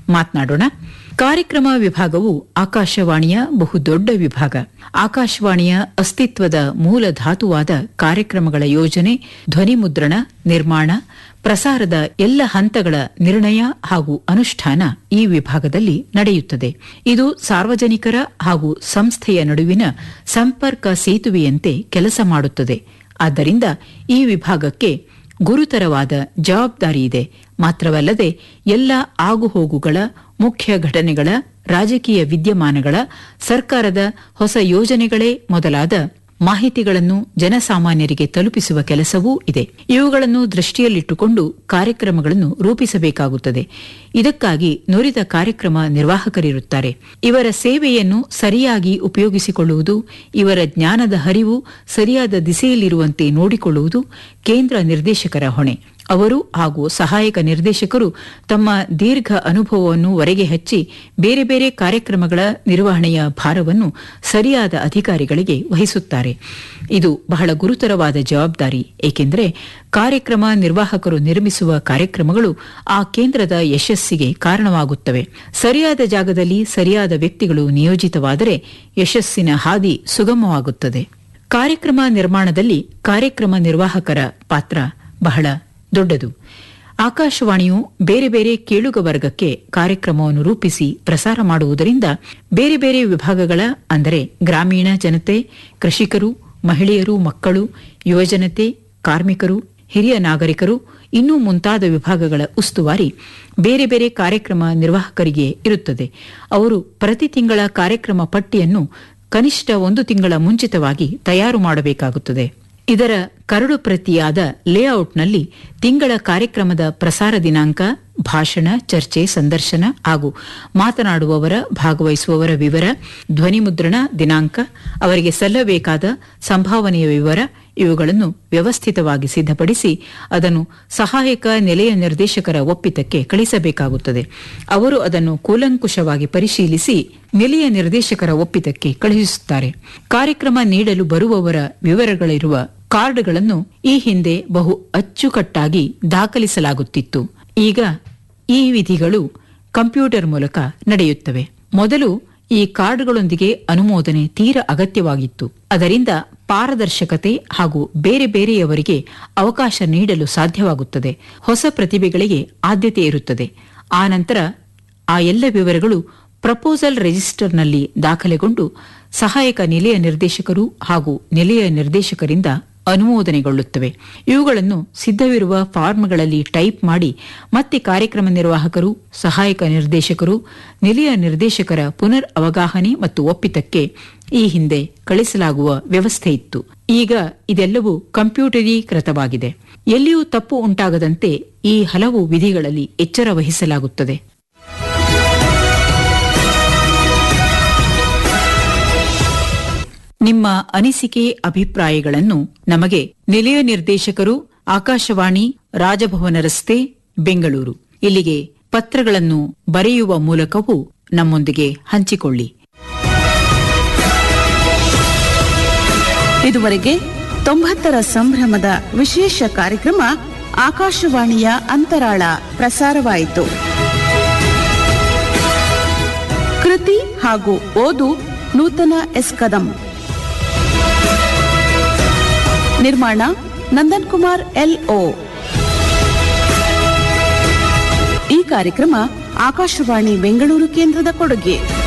ಮಾತನಾಡೋಣ ಕಾರ್ಯಕ್ರಮ ವಿಭಾಗವು ಆಕಾಶವಾಣಿಯ ಬಹುದೊಡ್ಡ ವಿಭಾಗ ಆಕಾಶವಾಣಿಯ ಅಸ್ತಿತ್ವದ ಮೂಲ ಧಾತುವಾದ ಕಾರ್ಯಕ್ರಮಗಳ ಯೋಜನೆ ಧ್ವನಿ ಮುದ್ರಣ ನಿರ್ಮಾಣ ಪ್ರಸಾರದ ಎಲ್ಲ ಹಂತಗಳ ನಿರ್ಣಯ ಹಾಗೂ ಅನುಷ್ಠಾನ ಈ ವಿಭಾಗದಲ್ಲಿ ನಡೆಯುತ್ತದೆ ಇದು ಸಾರ್ವಜನಿಕರ ಹಾಗೂ ಸಂಸ್ಥೆಯ ನಡುವಿನ ಸಂಪರ್ಕ ಸೇತುವೆಯಂತೆ ಕೆಲಸ ಮಾಡುತ್ತದೆ ಆದ್ದರಿಂದ ಈ ವಿಭಾಗಕ್ಕೆ ಗುರುತರವಾದ ಜವಾಬ್ದಾರಿ ಇದೆ ಮಾತ್ರವಲ್ಲದೆ ಎಲ್ಲ ಆಗುಹೋಗುಗಳ ಮುಖ್ಯ ಘಟನೆಗಳ ರಾಜಕೀಯ ವಿದ್ಯಮಾನಗಳ ಸರ್ಕಾರದ ಹೊಸ ಯೋಜನೆಗಳೇ ಮೊದಲಾದ ಮಾಹಿತಿಗಳನ್ನು ಜನಸಾಮಾನ್ಯರಿಗೆ ತಲುಪಿಸುವ ಕೆಲಸವೂ ಇದೆ ಇವುಗಳನ್ನು ದೃಷ್ಟಿಯಲ್ಲಿಟ್ಟುಕೊಂಡು ಕಾರ್ಯಕ್ರಮಗಳನ್ನು ರೂಪಿಸಬೇಕಾಗುತ್ತದೆ ಇದಕ್ಕಾಗಿ ನುರಿತ ಕಾರ್ಯಕ್ರಮ ನಿರ್ವಾಹಕರಿರುತ್ತಾರೆ ಇವರ ಸೇವೆಯನ್ನು ಸರಿಯಾಗಿ ಉಪಯೋಗಿಸಿಕೊಳ್ಳುವುದು ಇವರ ಜ್ಞಾನದ ಹರಿವು ಸರಿಯಾದ ದಿಸೆಯಲ್ಲಿರುವಂತೆ ನೋಡಿಕೊಳ್ಳುವುದು ಕೇಂದ್ರ ನಿರ್ದೇಶಕರ ಹೊಣೆ ಅವರು ಹಾಗೂ ಸಹಾಯಕ ನಿರ್ದೇಶಕರು ತಮ್ಮ ದೀರ್ಘ ಅನುಭವವನ್ನು ಹೊರಗೆ ಹಚ್ಚಿ ಬೇರೆ ಬೇರೆ ಕಾರ್ಯಕ್ರಮಗಳ ನಿರ್ವಹಣೆಯ ಭಾರವನ್ನು ಸರಿಯಾದ ಅಧಿಕಾರಿಗಳಿಗೆ ವಹಿಸುತ್ತಾರೆ ಇದು ಬಹಳ ಗುರುತರವಾದ ಜವಾಬ್ದಾರಿ ಏಕೆಂದರೆ ಕಾರ್ಯಕ್ರಮ ನಿರ್ವಾಹಕರು ನಿರ್ಮಿಸುವ ಕಾರ್ಯಕ್ರಮಗಳು ಆ ಕೇಂದ್ರದ ಯಶಸ್ಸಿಗೆ ಕಾರಣವಾಗುತ್ತವೆ ಸರಿಯಾದ ಜಾಗದಲ್ಲಿ ಸರಿಯಾದ ವ್ಯಕ್ತಿಗಳು ನಿಯೋಜಿತವಾದರೆ ಯಶಸ್ಸಿನ ಹಾದಿ ಸುಗಮವಾಗುತ್ತದೆ ಕಾರ್ಯಕ್ರಮ ನಿರ್ಮಾಣದಲ್ಲಿ ಕಾರ್ಯಕ್ರಮ ನಿರ್ವಾಹಕರ ಪಾತ್ರ ಬಹಳ ದೊಡ್ಡದು ಆಕಾಶವಾಣಿಯು ಬೇರೆ ಬೇರೆ ಕೇಳುಗ ವರ್ಗಕ್ಕೆ ಕಾರ್ಯಕ್ರಮವನ್ನು ರೂಪಿಸಿ ಪ್ರಸಾರ ಮಾಡುವುದರಿಂದ ಬೇರೆ ಬೇರೆ ವಿಭಾಗಗಳ ಅಂದರೆ ಗ್ರಾಮೀಣ ಜನತೆ ಕೃಷಿಕರು ಮಹಿಳೆಯರು ಮಕ್ಕಳು ಯುವಜನತೆ ಕಾರ್ಮಿಕರು ಹಿರಿಯ ನಾಗರಿಕರು ಇನ್ನೂ ಮುಂತಾದ ವಿಭಾಗಗಳ ಉಸ್ತುವಾರಿ ಬೇರೆ ಬೇರೆ ಕಾರ್ಯಕ್ರಮ ನಿರ್ವಾಹಕರಿಗೆ ಇರುತ್ತದೆ ಅವರು ಪ್ರತಿ ತಿಂಗಳ ಕಾರ್ಯಕ್ರಮ ಪಟ್ಟಿಯನ್ನು ಕನಿಷ್ಠ ಒಂದು ತಿಂಗಳ ಮುಂಚಿತವಾಗಿ ತಯಾರು ಮಾಡಬೇಕಾಗುತ್ತದೆ ಇದರ ಕರಡು ಪ್ರತಿಯಾದ ಲೇಔಟ್ನಲ್ಲಿ ತಿಂಗಳ ಕಾರ್ಯಕ್ರಮದ ಪ್ರಸಾರ ದಿನಾಂಕ ಭಾಷಣ ಚರ್ಚೆ ಸಂದರ್ಶನ ಹಾಗೂ ಮಾತನಾಡುವವರ ಭಾಗವಹಿಸುವವರ ವಿವರ ಧ್ವನಿ ಮುದ್ರಣ ದಿನಾಂಕ ಅವರಿಗೆ ಸಲ್ಲಬೇಕಾದ ಸಂಭಾವನೆಯ ವಿವರ ಇವುಗಳನ್ನು ವ್ಯವಸ್ಥಿತವಾಗಿ ಸಿದ್ಧಪಡಿಸಿ ಅದನ್ನು ಸಹಾಯಕ ನೆಲೆಯ ನಿರ್ದೇಶಕರ ಒಪ್ಪಿತಕ್ಕೆ ಕಳಿಸಬೇಕಾಗುತ್ತದೆ ಅವರು ಅದನ್ನು ಕೂಲಂಕುಷವಾಗಿ ಪರಿಶೀಲಿಸಿ ನೆಲೆಯ ನಿರ್ದೇಶಕರ ಒಪ್ಪಿತಕ್ಕೆ ಕಳುಹಿಸುತ್ತಾರೆ ಕಾರ್ಯಕ್ರಮ ನೀಡಲು ಬರುವವರ ವಿವರಗಳಿರುವ ಕಾರ್ಡ್ಗಳನ್ನು ಈ ಹಿಂದೆ ಬಹು ಅಚ್ಚುಕಟ್ಟಾಗಿ ದಾಖಲಿಸಲಾಗುತ್ತಿತ್ತು ಈಗ ಈ ವಿಧಿಗಳು ಕಂಪ್ಯೂಟರ್ ಮೂಲಕ ನಡೆಯುತ್ತವೆ ಮೊದಲು ಈ ಕಾರ್ಡ್ಗಳೊಂದಿಗೆ ಅನುಮೋದನೆ ತೀರ ಅಗತ್ಯವಾಗಿತ್ತು ಅದರಿಂದ ಪಾರದರ್ಶಕತೆ ಹಾಗೂ ಬೇರೆ ಬೇರೆಯವರಿಗೆ ಅವಕಾಶ ನೀಡಲು ಸಾಧ್ಯವಾಗುತ್ತದೆ ಹೊಸ ಪ್ರತಿಭೆಗಳಿಗೆ ಆದ್ಯತೆ ಇರುತ್ತದೆ ಆ ನಂತರ ಆ ಎಲ್ಲ ವಿವರಗಳು ಪ್ರಪೋಸಲ್ ರಿಜಿಸ್ಟರ್ನಲ್ಲಿ ದಾಖಲೆಗೊಂಡು ಸಹಾಯಕ ನಿಲೆಯ ನಿರ್ದೇಶಕರು ಹಾಗೂ ನಿಲೆಯ ನಿರ್ದೇಶಕರಿಂದ ಅನುಮೋದನೆಗೊಳ್ಳುತ್ತವೆ ಇವುಗಳನ್ನು ಸಿದ್ಧವಿರುವ ಫಾರ್ಮ್ಗಳಲ್ಲಿ ಟೈಪ್ ಮಾಡಿ ಮತ್ತೆ ಕಾರ್ಯಕ್ರಮ ನಿರ್ವಾಹಕರು ಸಹಾಯಕ ನಿರ್ದೇಶಕರು ನಿಲೆಯ ನಿರ್ದೇಶಕರ ಪುನರ್ ಅವಗಾಹನೆ ಮತ್ತು ಒಪ್ಪಿತಕ್ಕೆ ಈ ಹಿಂದೆ ಕಳಿಸಲಾಗುವ ವ್ಯವಸ್ಥೆ ಇತ್ತು ಈಗ ಇದೆಲ್ಲವೂ ಕಂಪ್ಯೂಟರೀಕೃತವಾಗಿದೆ ಎಲ್ಲಿಯೂ ತಪ್ಪು ಉಂಟಾಗದಂತೆ ಈ ಹಲವು ವಿಧಿಗಳಲ್ಲಿ ಎಚ್ಚರ ವಹಿಸಲಾಗುತ್ತದೆ ನಿಮ್ಮ ಅನಿಸಿಕೆ ಅಭಿಪ್ರಾಯಗಳನ್ನು ನಮಗೆ ನಿಲಯ ನಿರ್ದೇಶಕರು ಆಕಾಶವಾಣಿ ರಾಜಭವನ ರಸ್ತೆ ಬೆಂಗಳೂರು ಇಲ್ಲಿಗೆ ಪತ್ರಗಳನ್ನು ಬರೆಯುವ ಮೂಲಕವೂ ನಮ್ಮೊಂದಿಗೆ ಹಂಚಿಕೊಳ್ಳಿ ಇದುವರೆಗೆ ತೊಂಬತ್ತರ ಸಂಭ್ರಮದ ವಿಶೇಷ ಕಾರ್ಯಕ್ರಮ ಆಕಾಶವಾಣಿಯ ಅಂತರಾಳ ಪ್ರಸಾರವಾಯಿತು ಕೃತಿ ಹಾಗೂ ಓದು ನೂತನ ಎಸ್ ಕದಂ ನಿರ್ಮಾಣ ನಂದನ್ ಕುಮಾರ್ ಎಲ್ಒ ಈ ಕಾರ್ಯಕ್ರಮ ಆಕಾಶವಾಣಿ ಬೆಂಗಳೂರು ಕೇಂದ್ರದ ಕೊಡುಗೆ